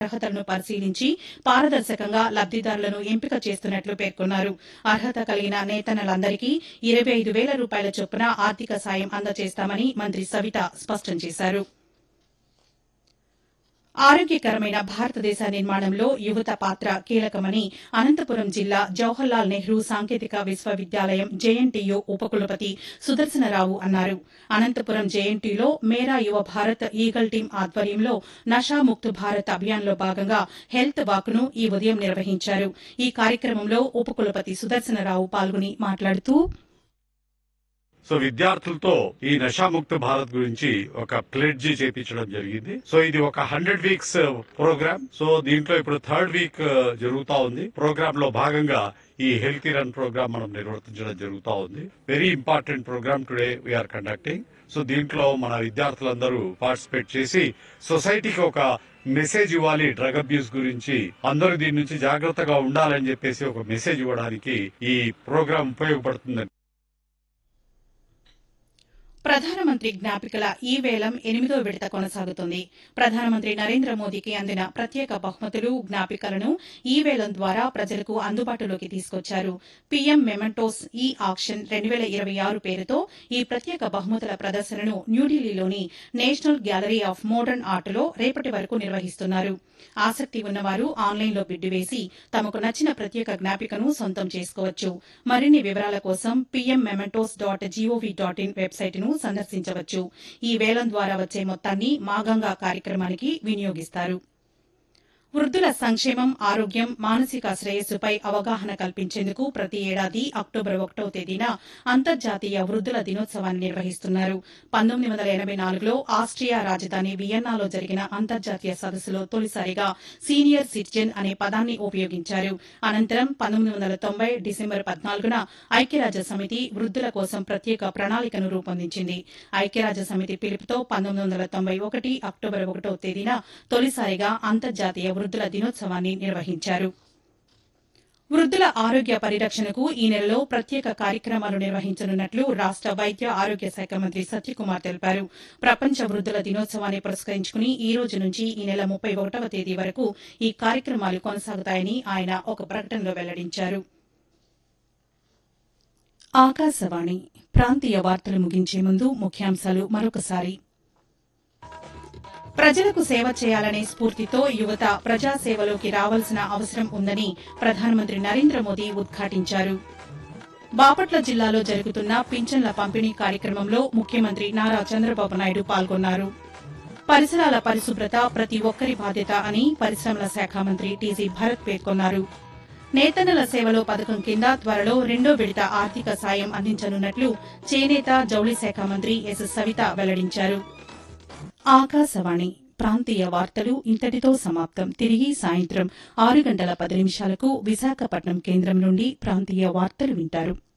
అర్హతలను పరిశీలించి పారదర్శకంగా లబ్దిదారులను ఎంపిక చేస్తున్నట్లు పేర్కొన్నారు అర్హత కలిగిన నేతన్నలందరికీ ఇరవై ఐదు వేల రూపాయల చొప్పున ఆర్థిక సాయం అందజేస్తామని మంత్రి సవిత స్పష్టం చేశారు ఆరోగ్యకరమైన భారతదేశ నిర్మాణంలో యువత పాత్ర కీలకమని అనంతపురం జిల్లా జవహర్లాల్ నెహ్రూ సాంకేతిక విశ్వవిద్యాలయం జేఎన్టీయూ ఉపకులపతి సుదర్శనరావు అన్నారు అనంతపురం జేఎన్టీయూలో మేరా యువ భారత్ ఈగల్ టీం ఆధ్వర్యంలో నషాముక్త్ భారత్ అభియాన్లో భాగంగా హెల్త్ వాక్ను ఈ ఉదయం నిర్వహించారు ఈ కార్యక్రమంలో ఉపకులపతి సుదర్శనరావు పాల్గొని మాట్లాడుతూ సో విద్యార్థులతో ఈ నషాముక్త భారత్ గురించి ఒక ప్లెడ్జ్ చేపించడం జరిగింది సో ఇది ఒక హండ్రెడ్ వీక్స్ ప్రోగ్రామ్ సో దీంట్లో ఇప్పుడు థర్డ్ వీక్ జరుగుతా ఉంది ప్రోగ్రామ్ లో భాగంగా ఈ హెల్తీ రన్ ప్రోగ్రామ్ మనం నిర్వర్తించడం జరుగుతా ఉంది very important programme today we are conducting so దీంట్లో మన విద్యార్థులందరూ పార్టిసిపేట్ చేసి సొసైటీకి ఒక మెసేజ్ ఇవ్వాలి డ్రగ్ అబ్యూస్ గురించి అందరూ దీని నుంచి జాగ్రత్తగా ఉండాలని చెప్పేసి ఒక మెసేజ్ ఇవ్వడానికి ఈ ప్రోగ్రామ్ ఉపయోగపడుతుందని ప్రధానమంత్రి జ్ఞాపికల ఈ వేలం ఎనిమిదో విడత కొనసాగుతుంది ప్రధానమంత్రి నరేంద్ర మోదీకి అందిన ప్రత్యేక బహుమతులు జ్ఞాపికలను ఈ వేలం ద్వారా ప్రజలకు అందుబాటులోకి తీసుకొచ్చారు పీఎం మెమెంటోస్ ఈ ఆక్షన్ రెండు వేల ఇరవై ఆరు పేరుతో ఈ ప్రత్యేక బహుమతుల ప్రదర్శనను న్యూఢిల్లీలోని నేషనల్ గ్యాలరీ ఆఫ్ మోడర్న్ ఆర్ట్లో రేపటి వరకు నిర్వహిస్తున్నారు ఆసక్తి ఉన్నవారు ఆన్లైన్లో బిడ్డు వేసి తమకు నచ్చిన ప్రత్యేక జ్ఞాపికను సొంతం చేసుకోవచ్చు మరిన్ని వివరాల కోసం PM mementos dot gov dot in వెబ్సైట్ను సందర్శించవచ్చు ఈ వేలం ద్వారా వచ్చే మొత్తాన్ని మాగంగా కార్యక్రమానికి వినియోగిస్తారు వృద్ధుల సంక్షేమం ఆరోగ్యం మానసిక శ్రేయస్సుపై అవగాహన కల్పించేందుకు ప్రతి ఏడాది అక్టోబర్ ఒకటో తేదీన అంతర్జాతీయ వృద్ధుల దినోత్సవాన్ని నిర్వహిస్తున్నారు పంతొమ్మిది వందల ఎనబై నాలుగులో ఆస్ట్రియా రాజధాని వియన్నాలో జరిగిన అంతర్జాతీయ సదస్సులో తొలిసారిగా సీనియర్ సిటిజన్ అనే పదాన్ని ఉపయోగించారు అనంతరం పంతొమ్మిది వందల తొంభై డిసెంబర్ పద్నాలుగున ఐక్యరాజ్య సమితి వృద్ధుల కోసం ప్రత్యేక ప్రణాళికను రూపొందించింది ఐక్యరాజ్య సమితి పిలుపుతో పంతొమ్మిది వందల తొంభై ఒకటి అక్టోబర్ ఒకటో తేదీన తొలిసారిగా అంతర్జాతీయ వృద్ధుల దినోత్సవాన్ని నిర్వహించారు వృద్ధుల ఆరోగ్య పరిరక్షణకు ఈ నెలలో ప్రత్యేక కార్యక్రమాలు నిర్వహించనున్నట్లు రాష్ట వైద్య ఆరోగ్య శాఖ మంత్రి సత్యకుమార్ తెలిపారు ప్రపంచ వృద్ధుల దినోత్సవాన్ని పురస్కరించుకుని ఈ రోజు నుంచి ఈ నెల ముప్పై ఒకటవ తేదీ వరకు ఈ కార్యక్రమాలు కొనసాగుతాయని ఆయన ఒక ప్రకటనలో వెల్లడించారు ఆకాశవాణి ప్రాంతీయ వార్తలు ముగించే ముందు ముఖ్యాంశాలు మరొకసారి ప్రజలకు సేవ చేయాలనే స్ఫూర్తితో యువత ప్రజాసేవలోకి రావాల్సిన అవసరం ఉందని ప్రధానమంత్రి నరేంద్ర మోదీ ఉద్ఘాటించారు బాపట్ల జిల్లాలో జరుగుతున్న పింఛన్ల పంపిణీ కార్యక్రమంలో ముఖ్యమంత్రి నారా చంద్రబాబు నాయుడు పాల్గొన్నారు పరిసరాల పరిశుభ్రత ప్రతి ఒక్కరి బాధ్యత అని పరిశ్రమల శాఖ మంత్రి టీజీ భరత్ పేర్కొన్నారు నేతన్నల సేవలో పథకం కింద త్వరలో రెండో విడత ఆర్థిక సాయం అందించనున్నట్లు చేనేత జౌళి శాఖ మంత్రి ఎస్ సవిత వెల్లడించారు ఆకాశవాణి ప్రాంతీయ వార్తలు ఇంతటితో సమాప్తం తిరిగి సాయంత్రం ఆరు గంటల పది నిమిషాలకు విశాఖపట్నం కేంద్రం నుండి ప్రాంతీయ వార్తలు వింటారు